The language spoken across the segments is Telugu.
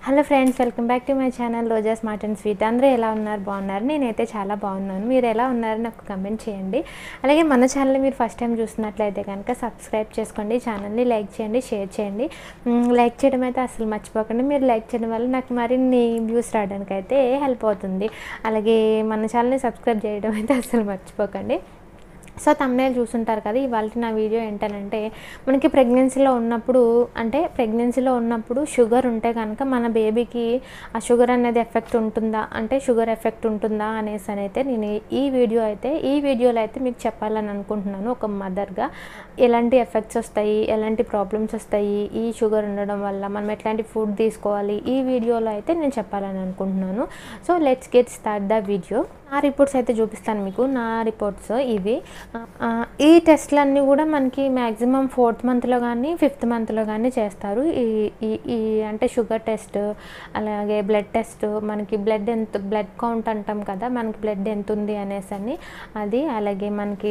hello friends welcome back to my channel Roja smart and sweet అందరూ ఎలా ఉన్నారు బాగున్నారు నేనైతే చాలా బాగున్నాను మీరు ఎలా ఉన్నారు నాకు కమెంట్ చేయండి అలాగే మన ఛానల్ మీరు ఫస్ట్ టైం చూస్తున్నట్లయితే కనుక సబ్స్క్రైబ్ చేసుకోండి ఛానల్ని లైక్ చేయండి షేర్ చేయండి మ్, లైక్ చేయడం అయితే అసలు మర్చిపోకండి మీరు లైక్ చేయడం వల్ల నాకు మరిన్ని వ్యూస్ రావడానికి అయితే హెల్ప్ అవుతుంది అలాగే మన ఛానల్ని సబ్స్క్రైబ్ చేయడం అయితే అసలు మర్చిపోకండి సో తమ్నేల్ చూసుంటారు కదా ఇవాళ నా వీడియో ఏంటంటే మనకి ప్రెగ్నెన్సీలో ఉన్నప్పుడు అంటే ప్రెగ్నెన్సీలో ఉన్నప్పుడు షుగర్ ఉంటే కనుక మన బేబీకి ఆ షుగర్ అనేది ఎఫెక్ట్ ఉంటుందా అంటే షుగర్ ఎఫెక్ట్ ఉంటుందా అనేసి అని అయితే నేను ఈ వీడియో అయితే ఈ వీడియోలో అయితే మీకు చెప్పాలని అనుకుంటున్నాను ఒక మదర్గా ఎలాంటి ఎఫెక్ట్స్ వస్తాయి ఎలాంటి ప్రాబ్లమ్స్ వస్తాయి ఈ షుగర్ ఉండడం వల్ల మనం ఎట్లాంటి ఫుడ్ తీసుకోవాలి ఈ వీడియోలో అయితే నేను చెప్పాలని అనుకుంటున్నాను so let's get start the video నా రిపోర్ట్స్ అయితే చూపిస్తాను మీకు నా రిపోర్ట్స్ ఇవి ఆ, ఈ టెస్ట్లన్నీ కూడా మనకి మ్యాక్సిమం ఫోర్త్ మంత్లో కానీ ఫిఫ్త్ మంత్లో కానీ చేస్తారు ఈ ఈ ఈ అంటే షుగర్ టెస్ట్ అలాగే బ్లడ్ టెస్ట్ మనకి బ్లడ్ ఎంత బ్లడ్ కౌంట్ అంటాం కదా మనకి బ్లడ్ ఎంత ఉంది అనేసి అని అది అలాగే మనకి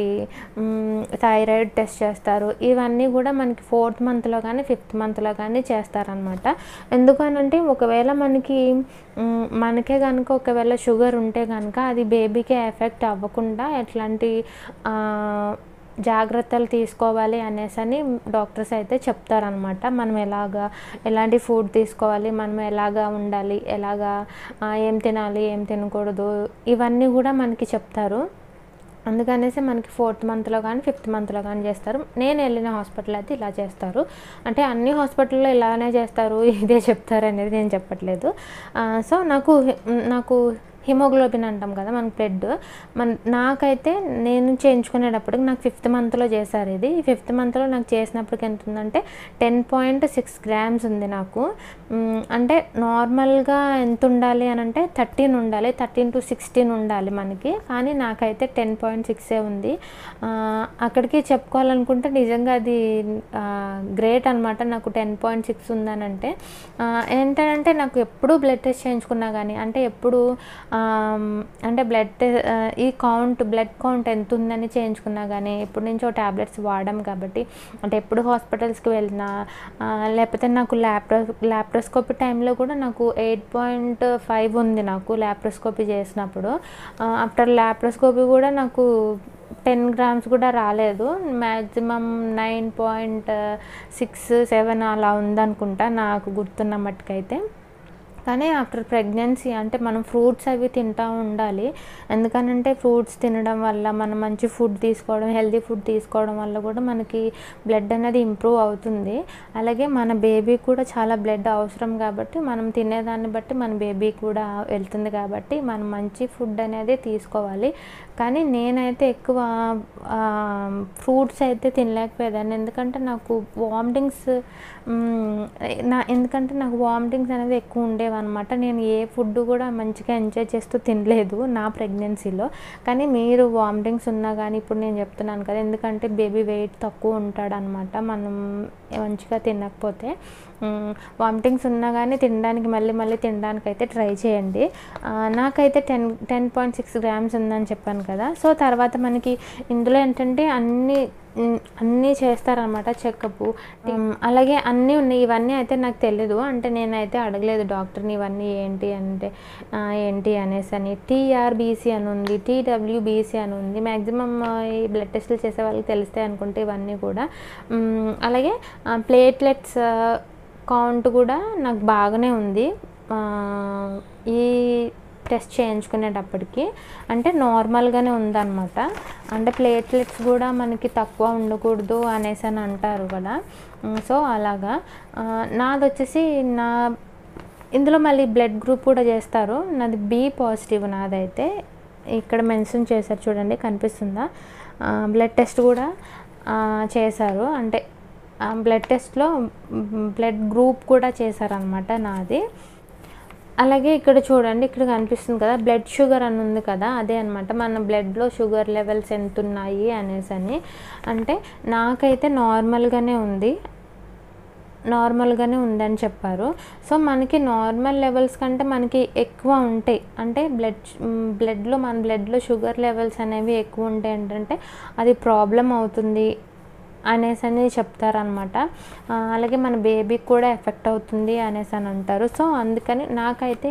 థైరాయిడ్ టెస్ట్ చేస్తారు ఇవన్నీ కూడా మనకి ఫోర్త్ మంత్లో కానీ ఫిఫ్త్ మంత్లో కానీ చేస్తారనమాట ఎందుకనంటే ఒకవేళ మనకి మ్, మనకే కనుక ఒకవేళ షుగర్ ఉంటే కనుక అది బేబీకి ఎఫెక్ట్ అవ్వకుండా ఎట్లాంటి ఆ, జాగ్రత్తలు తీసుకోవాలి అనేసి అని డాక్టర్స్ అయితే చెప్తారనమాట మనం ఎలాగా ఎలాంటి ఫుడ్ తీసుకోవాలి మనం ఎలాగా ఉండాలి ఎలాగా ఆ, ఏం తినాలి ఏం తినకూడదు ఇవన్నీ కూడా మనకి చెప్తారు అందుకనేసి మనకి ఫోర్త్ మంత్లో కానీ ఫిఫ్త్ మంత్లో కానీ చేస్తారు నేను వెళ్ళిన హాస్పిటల్ అయితే ఇలా చేస్తారు అంటే అన్ని హాస్పిటల్లో ఇలానే చేస్తారు ఇదే చెప్తారు అనేది నేను చెప్పట్లేదు ఆ, సో నాకు నాకు హిమోగ్లోబిన్ అంటాం కదా మనకి బ్లడ్ మన నాకైతే నేను చేయించుకునేటప్పటికి నాకు ఫిఫ్త్ మంత్లో చేశారు ఇది ఫిఫ్త్ మంత్లో నాకు చేసినప్పటికి ఎంత ఉందంటే టెన్ పాయింట్ సిక్స్ గ్రామ్స్ ఉంది నాకు మ్, అంటే నార్మల్గా ఎంత ఉండాలి అని అంటే థర్టీన్ ఉండాలి థర్టీన్ టు సిక్స్టీన్ ఉండాలి మనకి కానీ నాకైతే టెన్ పాయింట్ సిక్సే ఉంది ఆ, అక్కడికి చెప్పుకోవాలనుకుంటే నిజంగా అది గ్రేట్ అనమాట నాకు టెన్ పాయింట్ సిక్స్ ఉందనంటే ఆ, ఏంటంటే నాకు ఎప్పుడు బ్లడ్ టెస్ట్ చేయించుకున్నా కానీ అంటే ఎప్పుడు ఆమ్, అంటే బ్లడ్ టె- ఆ, ఈ కౌంట్ బ్లడ్ కౌంట్ ఎంత ఉందని చేయించుకున్నా కానీ ఎప్పటి నుంచో ట్యాబ్లెట్స్ వాడాం కాబట్టి అంటే ఎప్పుడు హాస్పిటల్స్కి వెళ్ళినా ఆ, లేకపోతే నాకు ల్యాప్రో ల్యాప్రోస్కోపీ టైంలో కూడా నాకు ఎయిట్ పాయింట్ ఫైవ్ ఉంది నాకు ల్యాప్రోస్కోపీ చేసినప్పుడు ఆఫ్టర్ ల్యాప్రోస్కోపీ కూడా నాకు టెన్ గ్రామ్స్ కూడా రాలేదు maximum nine point six seven అలా ఉందనుకుంటా నాకు గుర్తున్న మట్టుకైతే కానీ ఆఫ్టర్ ప్రెగ్నెన్సీ అంటే మనం ఫ్రూట్స్ అవి తింటూ ఉండాలి ఎందుకనంటే ఫ్రూట్స్ తినడం వల్ల మనం మంచి ఫుడ్ తీసుకోవడం హెల్తీ ఫుడ్ తీసుకోవడం వల్ల కూడా మనకి బ్లడ్ అనేది ఇంప్రూవ్ అవుతుంది అలాగే మన బేబీ కూడా చాలా బ్లడ్ అవసరం కాబట్టి మనం తినేదాన్ని బట్టి మన బేబీ కూడా వెళ్తుంది కాబట్టి మనం మంచి ఫుడ్ అనేది తీసుకోవాలి కానీ నేనైతే ఎక్కువ ఫ్రూట్స్ అయితే తినలేకపోయేదాన్ని ఎందుకంటే నాకు వామిటింగ్స్ నా ఎందుకంటే నాకు వామిటింగ్స్ అనేది ఎక్కువ ఉండేవన్నమాట నేను ఏ ఫుడ్ కూడా మంచిగా ఎంజాయ్ చేస్తూ తినలేదు నా ప్రెగ్నెన్సీలో కానీ మీరు వామిటింగ్స్ ఉన్నా కానీ ఇప్పుడు నేను చెప్తున్నాను కదా ఎందుకంటే బేబీ వెయిట్ తక్కువ ఉంటాడనమాట మనం మంచిగా తినకపోతే వామిటింగ్స్ ఉన్నా కానీ తినడానికి మళ్ళీ మళ్ళీ తినడానికి అయితే ట్రై చేయండి ఆ, నాకైతే ten ten point six grams ఉందని చెప్పాను కదా సో తర్వాత మనకి ఇందులో ఏంటంటే అన్ని మ్, అన్నీ చేస్తారనమాట చెకప్ అలాగే అన్నీ ఉన్నాయి ఇవన్నీ అయితే నాకు తెలియదు అంటే నేనైతే అడగలేదు డాక్టర్ని ఇవన్నీ ఏంటి అంటే ఆ, ఏంటి అనేసి అని టీఆర్బీసీ అని ఉంది టీడబ్ల్యూబీసీ అని ఉంది మ్యాక్సిమం ఈ బ్లడ్ టెస్టులు చేసే వాళ్ళకి తెలుస్తాయి అనుకుంటే ఇవన్నీ కూడా మ్, అలాగే ప్లేట్లెట్స్ కౌంట్ కూడా నాకు బాగానే ఉంది ఆ, ఈ టెస్ట్ చేయించుకునేటప్పటికి అంటే నార్మల్గానే ఉందన్నమాట అంటే ప్లేట్లెట్స్ కూడా మనకి తక్కువ ఉండకూడదు అనేసి అని అంటారు కదా ఉమ్, సో అలాగా ఆ, నాది వచ్చేసి నా ఇందులో మళ్ళీ బ్లడ్ గ్రూప్ కూడా చేస్తారు నాది బి పాజిటివ్ నాదైతే ఇక్కడ మెన్షన్ చేశారు చూడండి కనిపిస్తుందా బ్లడ్ టెస్ట్ కూడా ఆ, చేశారు అంటే బ్లడ్ టెస్ట్లో బ్లడ్ గ్రూప్ కూడా చేశారనమాట నాది అలాగే ఇక్కడ చూడండి ఇక్కడ కనిపిస్తుంది కదా బ్లడ్ షుగర్ అని ఉంది కదా అదే అనమాట మన బ్లడ్లో షుగర్ లెవెల్స్ ఎంత ఉన్నాయి అనేసి అని అంటే నాకైతే నార్మల్గానే ఉంది నార్మల్గానే ఉందని చెప్పారు సో మనకి నార్మల్ లెవెల్స్ కంటే మనకి ఎక్కువ ఉంటాయి అంటే బ్లడ్ బ్లడ్లో మన బ్లడ్లో షుగర్ లెవెల్స్ అనేవి ఎక్కువ ఉంటాయి ఏంటంటే అది ప్రాబ్లం అవుతుంది అనేసి అని చెప్తారనమాట అలాగే మన బేబీకి కూడా ఎఫెక్ట్ అవుతుంది అనేసి అని అంటారు సో అందుకని నాకైతే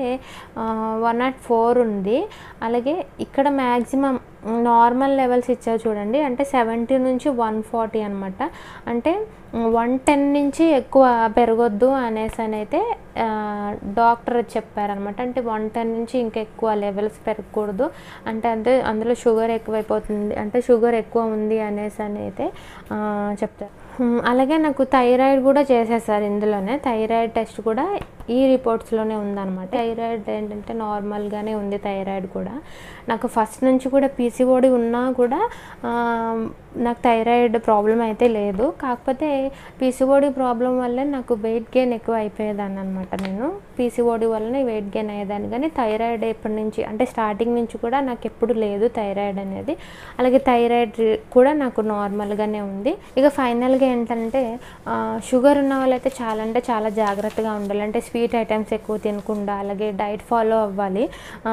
వన్ నాట్ ఫోర్ ఉంది అలాగే ఇక్కడ మ్యాక్సిమం నార్మల్ లెవెల్స్ ఇచ్చారు చూడండి అంటే సెవెంటీ నుంచి వన్ ఫార్టీ అనమాట అంటే వన్ టెన్ నుంచి ఎక్కువ పెరగొద్దు అనేసి అని అయితే ఆ, డాక్టర్ చెప్పారనమాట అంటే వన్ టెన్ నుంచి ఇంకా ఎక్కువ లెవెల్స్ పెరగకూడదు అంటే అంతే అందులో షుగర్ ఎక్కువైపోతుంది అంటే షుగర్ ఎక్కువ ఉంది అనేసి అని అయితే ఆ, చెప్తారు హ్మ్, అలాగే నాకు థైరాయిడ్ కూడా చేసేసారు ఇందులోనే థైరాయిడ్ టెస్ట్ కూడా ఈ రిపోర్ట్స్లోనే ఉందన్నమాట థైరాయిడ్ ఏంటంటే నార్మల్గానే ఉంది థైరాయిడ్ కూడా నాకు ఫస్ట్ నుంచి కూడా పీసీఓడి ఉన్నా కూడా ఆ, నాకు థైరాయిడ్ ప్రాబ్లం అయితే లేదు కాకపోతే పీసీఓడి ప్రాబ్లం వల్ల నాకు వెయిట్ గెయిన్ ఎక్కువ అయిపోయేదాన్ని అనమాట నేను పీసీఓడి వల్లనే వెయిట్ గెయిన్ అయ్యేదాన్ని కానీ థైరాయిడ్ ఎప్పటి నుంచి అంటే స్టార్టింగ్ నుంచి కూడా నాకు ఎప్పుడు లేదు థైరాయిడ్ అనేది అలాగే థైరాయిడ్ కూడా నాకు నార్మల్గానే ఉంది ఇక ఫైనల్గా ఏంటంటే ఆ, షుగర్ ఉన్న వాళ్ళైతే చాలా అంటే చాలా జాగ్రత్తగా ఉండాలి అంటే స్వీట్ ఐటమ్స్ ఎక్కువ తినకుండా అలాగే డైట్ ఫాలో అవ్వాలి ఆ,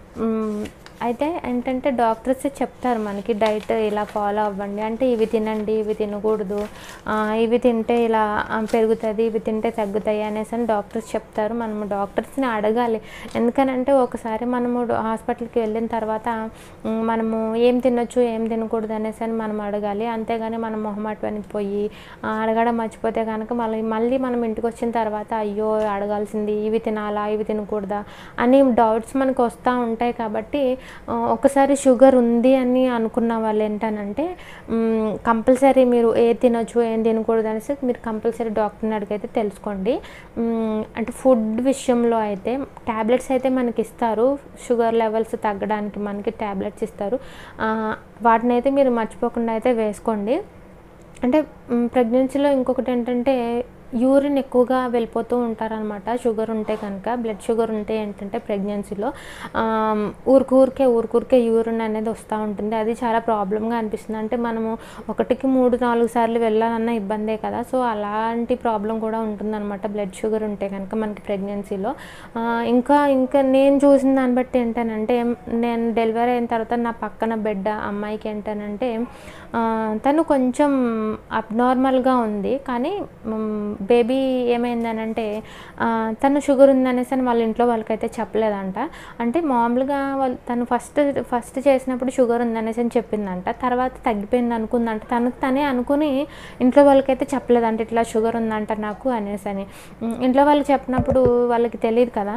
మ్, అయితే ఏంటంటే డాక్టర్స్ చెప్తారు మనకి డైట్ ఇలా ఫాలో అవ్వండి అంటే ఇవి తినండి ఇవి తినకూడదు ఆ, ఇవి తింటే ఇలా ఆ, పెరుగుతుంది ఇవి తింటే తగ్గుతాయి అనేసి అని డాక్టర్స్ చెప్తారు మనము డాక్టర్స్ని అడగాలి ఎందుకనంటే ఒకసారి మనము డా- హాస్పిటల్కి వెళ్ళిన తర్వాత మ్, మనము ఏం తినొచ్చు ఏం తినకూడదు అనేసి అని మనం అడగాలి అంతేగాని మనం మొహమాటానికి పోయి ఆ, అడగడం మర్చిపోతే కనుక మళ్ళీ మళ్ళీ మనం ఇంటికి వచ్చిన తర్వాత అయ్యో అడగాల్సింది ఇవి తినాలా ఇవి తినకూడదా అని డౌట్స్ మనకు వస్తూ ఉంటాయి కాబట్టి ఆ, ఒకసారి షుగర్ ఉంది అని అనుకున్న వాళ్ళు ఏంటనంటే కంపల్సరీ మీరు ఏ తినొచ్చు ఏం తినకూడదు అనేసి మీరు కంపల్సరీ డాక్టర్ని అడిగైతే తెలుసుకోండి మ్, అంటే ఫుడ్ విషయంలో అయితే ట్యాబ్లెట్స్ అయితే మనకి ఇస్తారు షుగర్ లెవెల్స్ తగ్గడానికి మనకి ట్యాబ్లెట్స్ ఇస్తారు ఆ, వాటిని అయితే మీరు మర్చిపోకుండా అయితే వేసుకోండి అంటే ప్రెగ్నెన్సీలో ఇంకొకటి ఏంటంటే యూరిన్ ఎక్కువగా వెళ్ళిపోతూ ఉంటారనమాట షుగర్ ఉంటే కనుక బ్లడ్ షుగర్ ఉంటే ఏంటంటే ప్రెగ్నెన్సీలో ఊరికూరికే ఊరికూరికే యూరిన్ అనేది వస్తూ ఉంటుంది అది చాలా ప్రాబ్లమ్గా అనిపిస్తుంది అంటే మనము ఒకటికి మూడు నాలుగు సార్లు వెళ్ళాలన్న ఇబ్బందే కదా సో అలాంటి ప్రాబ్లం కూడా ఉంటుందన్నమాట బ్లడ్ షుగర్ ఉంటే కనుక మనకి ప్రెగ్నెన్సీలో ఆ, ఇంకా ఇంకా నేను చూసిన దాన్ని బట్టి ఏంటనంటే నేను డెలివరీ అయిన తర్వాత నా పక్కన బిడ్డ అమ్మాయికి ఏంటనంటే ఆ, తను కొంచెం అబ్నార్మల్గా ఉంది కానీ బేబీ ఏమైందనంటే ఆ, తను షుగర్ ఉందనేసి అని వాళ్ళ ఇంట్లో వాళ్ళకైతే చెప్పలేదంట అంటే మామూలుగా వాళ్ళు తను ఫస్ట్ ఫస్ట్ చేసినప్పుడు షుగర్ ఉందనేసి అని చెప్పిందంట తర్వాత తగ్గిపోయింది అనుకుందంట తనకు తనే అనుకుని ఇంట్లో వాళ్ళకైతే చెప్పలేదంట ఇట్లా షుగర్ ఉందంట నాకు అనేసి అని ఉమ్, ఇంట్లో వాళ్ళకి చెప్పినప్పుడు వాళ్ళకి తెలియదు కదా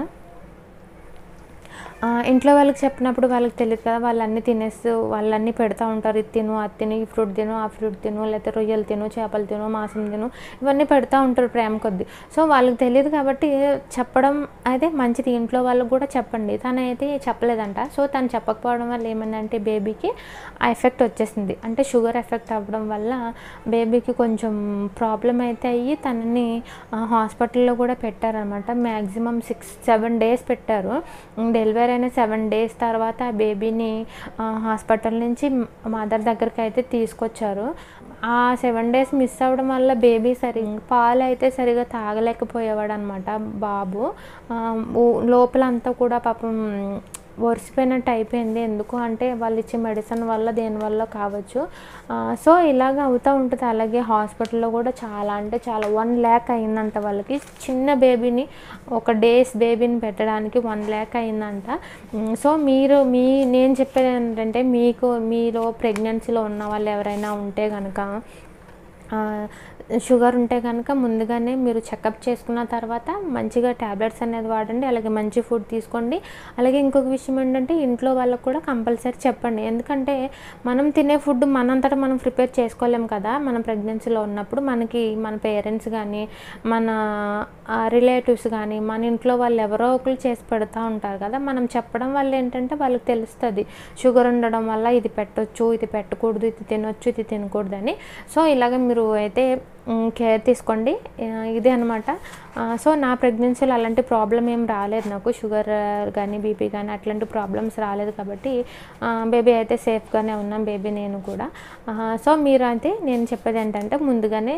ఆ, ఇంట్లో వాళ్ళకి చెప్పినప్పుడు వాళ్ళకి తెలియదు కదా వాళ్ళు అన్నీ తినేస్తూ వాళ్ళు అన్నీ పెడతా ఉంటారు ఇది తిను అది తిను ఈ ఫ్రూట్ తిను ఆ ఫ్రూట్ తిను లేకపోతే రొయ్యలు తిను చేపలు తిను మాంసం తిను ఇవన్నీ పెడతా ఉంటారు ప్రేమ కొద్దీ సో వాళ్ళకి తెలియదు కాబట్టి చెప్పడం అయితే మంచిది ఇంట్లో వాళ్ళకి కూడా చెప్పండి తను అయితే చెప్పలేదంట సో తను చెప్పకపోవడం వల్ల ఏమైందంటే బేబీకి ఆ ఎఫెక్ట్ వచ్చేసింది అంటే షుగర్ ఎఫెక్ట్ అవ్వడం వల్ల బేబీకి కొంచెం ప్రాబ్లం అయితే అయ్యి తనని ఆ, హాస్పిటల్లో కూడా పెట్టారనమాట మ్యాక్సిమం సిక్స్ సెవెన్ డేస్ పెట్టారు డెలివరీ అయిన సెవెన్ డేస్ తర్వాత ఆ బేబీని ఆ, హాస్పిటల్ నుంచి మదర్ దగ్గరికి అయితే తీసుకొచ్చారు ఆ సెవెన్ డేస్ మిస్ అవ్వడం వల్ల బేబీ సరి పాలు అయితే సరిగా తాగలేకపోయేవాడు అనమాట బాబు ఆ, ఊ- లోపల అంతా కూడా పాపం ఒరిసిపోయినట్టు అయిపోయింది ఎందుకు అంటే వాళ్ళు ఇచ్చే మెడిసిన్ వల్ల దేనివల్ల కావచ్చు ఆ, సో ఇలాగ అవుతూ ఉంటుంది అలాగే హాస్పిటల్లో కూడా చాలా అంటే చాలా వన్ ల్యాక్ అయిందంట వాళ్ళకి చిన్న బేబీని ఒక డేస్ బేబీని పెట్టడానికి వన్ ల్యాక్ అయిందంట ఉమ్, సో మీరు మీ నేను చెప్పేది ఏంటంటే మీకు మీలో ప్రెగ్నెన్సీలో ఉన్న వాళ్ళు ఎవరైనా ఉంటే కనుక ఆ, షుగర్ ఉంటే కనుక ముందుగానే మీరు చెకప్ చేసుకున్న తర్వాత మంచిగా ట్యాబ్లెట్స్ అనేది వాడండి అలాగే మంచి ఫుడ్ తీసుకోండి అలాగే ఇంకొక విషయం ఏంటంటే ఇంట్లో వాళ్ళకు కూడా కంపల్సరీ చెప్పండి ఎందుకంటే మనం తినే ఫుడ్ మనంతటా మనం ప్రిపేర్ చేసుకోలేం కదా మనం ప్రెగ్నెన్సీలో ఉన్నప్పుడు మనకి మన పేరెంట్స్ కానీ మన రిలేటివ్స్ కానీ మన ఇంట్లో వాళ్ళు ఎవరో ఒకరు చేసి పెడతా ఉంటారు కదా మనం చెప్పడం వల్ల ఏంటంటే వాళ్ళకి తెలుస్తుంది షుగర్ ఉండడం వల్ల ఇది పెట్టొచ్చు ఇది పెట్టకూడదు ఇది తినొచ్చు ఇది తినకూడదని సో ఇలాగ మీరు అయితే కేర్ తీసుకోండి ఆ, ఇదే అనమాట సో నా ప్రెగ్నెన్సీలో అలాంటి ప్రాబ్లం ఏం రాలేదు నాకు షుగర్ కానీ బీపీ కానీ అట్లాంటి ప్రాబ్లమ్స్ రాలేదు కాబట్టి బేబీ అయితే సేఫ్గానే ఉన్నాం బేబీ నేను కూడా ఆ, సో మీరు అయితే నేను చెప్పేది ఏంటంటే ముందుగానే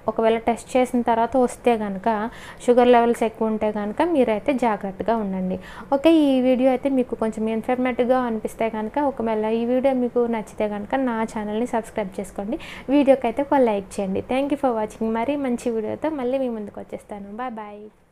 ఒకవేళ టెస్ట్ చేసిన తర్వాత వస్తే కనుక షుగర్ లెవెల్స్ ఎక్కువ ఉంటే కనుక మీరైతే జాగ్రత్తగా ఉండండి ఓకే ఈ వీడియో అయితే మీకు కొంచెం ఇన్ఫర్మేటివ్గా అనిపిస్తే కనుక ఒకవేళ ఈ వీడియో మీకు నచ్చితే కనుక నా ఛానల్ని సబ్స్క్రైబ్ చేసుకోండి వీడియోకి అయితే ఒక లైక్ చేయండి థ్యాంక్ యూ ఫర్ వాచింగ్ మరీ మంచి వీడియోతో మళ్ళీ మీ ముందుకు వచ్చేస్తాను బాయ్ బాయ్